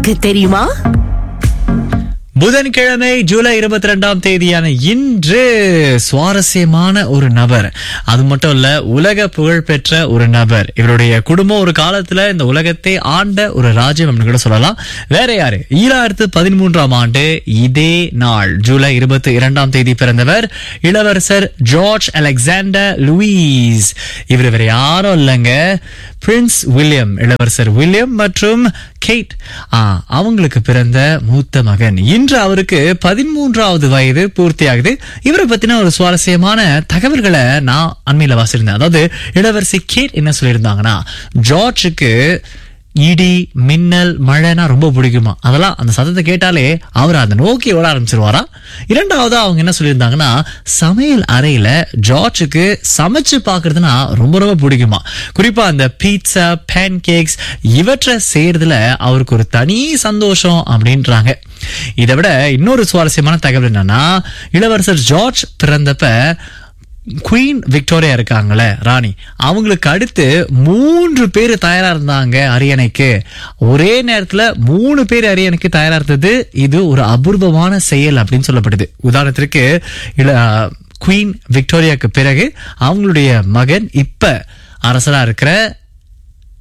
உனக்கு தெரியுமா புதன்கிழமை ஜூலை இருபத்தி ரெண்டாம் தேதியான இன்று சுவாரஸ்யமான ஒரு நபர் அது மட்டும் இல்ல உலக புகழ்பெற்ற ஒரு நபர் இவருடைய குடும்பம் ஒரு காலத்துல இந்த உலகத்தை ஆண்ட ஒரு ராஜ்யம் அப்படின்னு கூட சொல்லலாம் வேற யாரு ஈராயிரத்து பதிமூன்றாம் ஆண்டு இதே நாள் ஜூலை இருபத்தி இரண்டாம் தேதி பிறந்தவர் இளவரசர் ஜார்ஜ் அலெக்சாண்டர் லூயிஸ் இவர் வேற யாரும் இல்லைங்க பிரின்ஸ் வில்லியம் இளவரசர் வில்லியம் மற்றும் கேட் ஆ, அவங்களுக்கு பிறந்த மூத்த மகன் இன்று அவருக்கு பதிமூன்றாவது வயது பூர்த்தியாகுது இவரை பத்தின ஒரு சுவாரஸ்யமான தகவல்களை நான் அண்மையில வாசிருந்தேன் அதாவது இளவரசி கேட் என்ன சொல்லியிருந்தாங்கன்னா ஜார்ஜுக்கு இடி மின்னல் மழைனா ரொம்ப பிடிக்குமா அதெல்லாம் அந்த சத்தத்தை கேட்டாலே அவர் அதை நோக்கி ஓட ஆரம்பிச்சிருவாரா இரண்டாவது அவங்க என்ன சொல்லியிருந்தாங்கன்னா சமையல் அறையில ஜார்ஜுக்கு சமைச்சு பார்க்கறதுனா ரொம்ப ரொம்ப பிடிக்குமா குறிப்பா அந்த பீட்சா பேன் கேக்ஸ் இவற்றை செய்யறதுல அவருக்கு ஒரு தனி சந்தோஷம் அப்படின்றாங்க இதை விட இன்னொரு சுவாரஸ்யமான தகவல் என்னன்னா இளவரசர் ஜார்ஜ் பிறந்தப்ப குயின் விக்டோரியா இருக்காங்களே ராணி அவங்களுக்கு அடுத்து மூன்று பேர் தயாரா இருந்தாங்க அரியணைக்கு ஒரே நேரத்துல மூணு பேர் அரியணைக்கு தயாரா இருந்தது இது ஒரு அபூர்வமான செயல் அப்படின்னு சொல்லப்படுது உதாரணத்திற்கு இள குயின் விக்டோரியாக்கு பிறகு அவங்களுடைய மகன் இப்ப அரசரா இருக்கிற